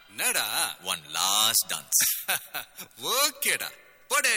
என்னடா one last dance ஓகேடா போடே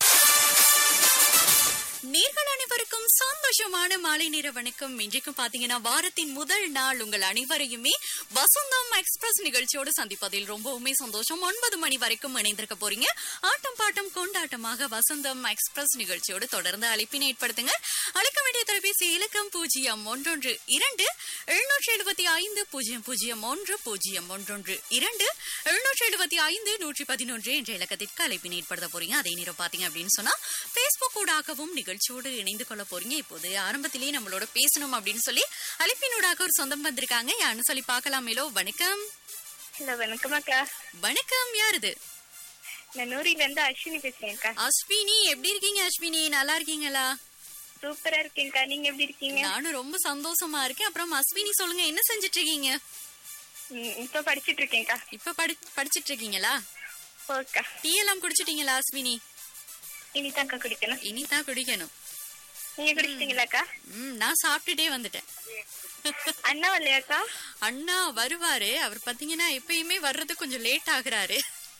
நேர்கள் அனைவருக்கும் சந்தோஷமான மாலை நேர வணக்கம் இன்றைக்கும் பாத்தீங்கன்னா வாரத்தின் முதல் நாள் உங்கள் அனைவரையுமே வசந்தம் எக்ஸ்பிரஸ் நிகழ்ச்சியோடு சந்திப்பதில் ரொம்பவுமே சந்தோஷம் ஒன்பது மணி வரைக்கும் இணைந்திருக்க போறீங்க ஆட்டம் பாட்டம் கொண்டாட்டமாக வசந்தம் எக்ஸ்பிரஸ் நிகழ்ச்சியோடு தொடர்ந்து அழைப்பினை ஏற்படுத்துங்க அழைக்க வேண்டிய தொலைபேசி இலக்கம் பூஜ்ஜியம் ஒன்றொன்று இரண்டு எழுநூற்றி எழுபத்தி ஐந்து பூஜ்ஜியம் பூஜ்ஜியம் ஒன்று பூஜ்ஜியம் ஒன்றொன்று இரண்டு எழுநூற்றி எழுபத்தி ஐந்து நூற்றி பதினொன்று என்ற இலக்கத்திற்கு அழைப்பினை ஏற்படுத்த போறீங்க அதே நேரம் பாத்தீங்க அப்படின்னு சொன்னா பேஸ்புக் ஊடாகவும் நிகழ்ச்சியோடு இணைந்து கொள்ள போறீங்க இப்போது ஆரம்பத்திலேயே நம்மளோட பேசணும் அப்படின்னு சொல்லி அழைப்பினூடாக ஒரு சொந்தம் வந்திருக்காங்க யாருன்னு சொல்லி பார்க்கலாமேலோ வணக்கம் ஹலோ வணக்கம் அக்கா வணக்கம் யாருது நான் நூறில இருந்து அஸ்வினி பேசுறேன் அக்கா அஸ்வினி எப்படி இருக்கீங்க அஸ்வினி நல்லா இருக்கீங்களா சூப்பரா இருக்கேன்க்கா நீங்க எப்படி இருக்கீங்க நானும் ரொம்ப சந்தோஷமா இருக்கேன் அப்புறம் அஸ்வினி சொல்லுங்க என்ன செஞ்சுட்டு இருக்கீங்க ம், இப்ப படிச்சிட்டு இருக்கேன்க்கா இப்ப படி படிச்சிட்டு இருக்கீங்களா ஓக்கா டீ எல்லாம் குடிச்சிட்டீங்களா அஸ்வினி இனிதாக்கா குடிக்கணும் இனிதான் குடிக்கணும் நீங்க குடிச்சிட்டீங்களாக்கா ம் நான் சாப்பிட்டுட்டே வந்துட்டேன் அண்ணா வரலையாக்கா அண்ணா வருவாரு அவர் பாத்தீங்கன்னா எப்பயுமே வர்றது கொஞ்சம் லேட் ஆகுறாரு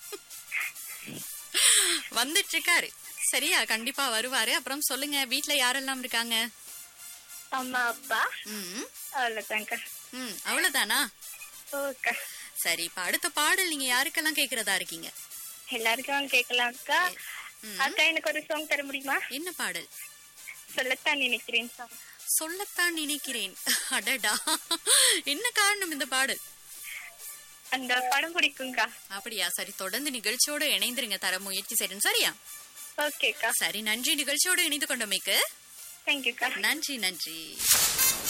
வந்துட்டு இருக்காரு சரியா கண்டிப்பா வருவாரு அப்புறம் சொல்லுங்க வீட்ல யாரெல்லாம் இருக்காங்க அம்மா அப்பா ம் அவ்வளவுதான்க்கா ம் அவ்வளவுதானா ஓக்கா சரி இப்ப அடுத்த பாடல் நீங்க யாருக்கெல்லாம் கேக்குறதா இருக்கீங்க எல்லாருக்கும் கேட்கலாம் அக்கா ம். அக்கா எனக்கு ஒரு சாங் தர முடியுமா என்ன பாடல் சொல்லத்தான் நினைக்கிறேன் சாங் சொல்லத்தான் நினைக்கிறேன் அடடா என்ன காரணம் இந்த பாடல் அந்த படம் பிடிக்கும்க்கா அப்படியா சரி தொடர்ந்து நிகழ்ச்சியோட இணைந்திருங்க தர முயற்சி செய்றேன் சரியா ஓகேக்கா சரி நன்றி நிகழ்ச்சியோடு இணைந்து கொண்டமைக்கு தேங்க்யூக்கா நன்றி நன்றி